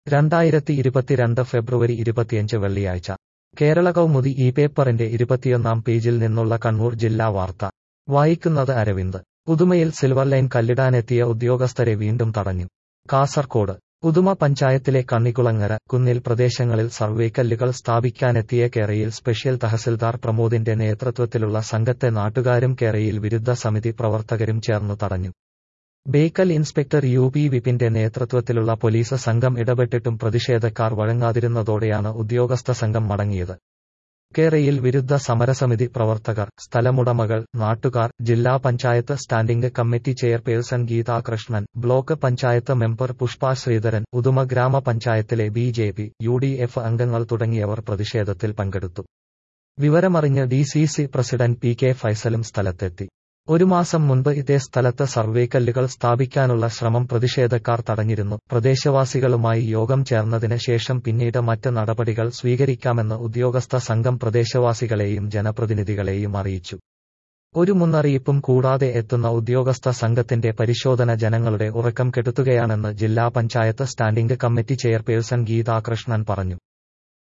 രണ്ടായിരത്തി ഇരുപത്തിരണ്ട് ഫെബ്രുവരി ഇരുപത്തിയഞ്ച് വെള്ളിയാഴ്ച കേരള കൗമുദി ഈ പേപ്പറിന്റെ ഇരുപത്തിയൊന്നാം പേജിൽ നിന്നുള്ള കണ്ണൂർ ജില്ലാ വാർത്ത വായിക്കുന്നത് അരവിന്ദ് ഉദുമയിൽ സിൽവർ ലൈൻ കല്ലിടാനെത്തിയ ഉദ്യോഗസ്ഥരെ വീണ്ടും തടഞ്ഞു കാസർകോട് ഉദുമ പഞ്ചായത്തിലെ കണ്ണിക്കുളങ്ങര കുന്നിൽ പ്രദേശങ്ങളിൽ സർവേക്കല്ലുകൾ സ്ഥാപിക്കാനെത്തിയ കേരയിൽ സ്പെഷ്യൽ തഹസിൽദാർ പ്രമോദിന്റെ നേതൃത്വത്തിലുള്ള സംഘത്തെ നാട്ടുകാരും കേരയിൽ വിരുദ്ധ സമിതി പ്രവർത്തകരും ചേർന്നു തടഞ്ഞു ബേക്കൽ ഇൻസ്പെക്ടർ യു പി വിപിന്റെ നേതൃത്വത്തിലുള്ള പോലീസ് സംഘം ഇടപെട്ടിട്ടും പ്രതിഷേധക്കാർ വഴങ്ങാതിരുന്നതോടെയാണ് ഉദ്യോഗസ്ഥ സംഘം മടങ്ങിയത് കേരയിൽ വിരുദ്ധ സമരസമിതി പ്രവർത്തകർ സ്ഥലമുടമകൾ നാട്ടുകാർ ജില്ലാ panchayat standing committee chairperson Geetha Krishnan block panchayat member Pushpa Sreedharan Uduma ഗ്രാമപഞ്ചായത്തിലെ B J P U D F അംഗങ്ങൾ തുടങ്ങിയവർ പ്രതിഷേധത്തിൽ പങ്കെടുത്തു വിവരമറിഞ്ഞ് D C C president P K ഫൈസലും സ്ഥലത്തെത്തി ഒരു മാസം മുൻപ് ഇതേ സ്ഥലത്ത് സർവേക്കല്ലുകൾ സ്ഥാപിക്കാനുള്ള ശ്രമം പ്രതിഷേധക്കാർ തടഞ്ഞിരുന്നു പ്രദേശവാസികളുമായി യോഗം ചേർന്നതിന് ശേഷം പിന്നീട് മറ്റ് നടപടികൾ സ്വീകരിക്കാമെന്ന് ഉദ്യോഗസ്ഥ സംഘം പ്രദേശവാസികളെയും ജനപ്രതിനിധികളെയും അറിയിച്ചു ഒരു മുന്നറിയിപ്പും കൂടാതെ എത്തുന്ന ഉദ്യോഗസ്ഥ സംഘത്തിന്റെ പരിശോധന ജനങ്ങളുടെ ഉറക്കം കെടുത്തുകയാണെന്ന് ജില്ലാ panchayat standing committee chairperson Geetha Krishnan പറഞ്ഞു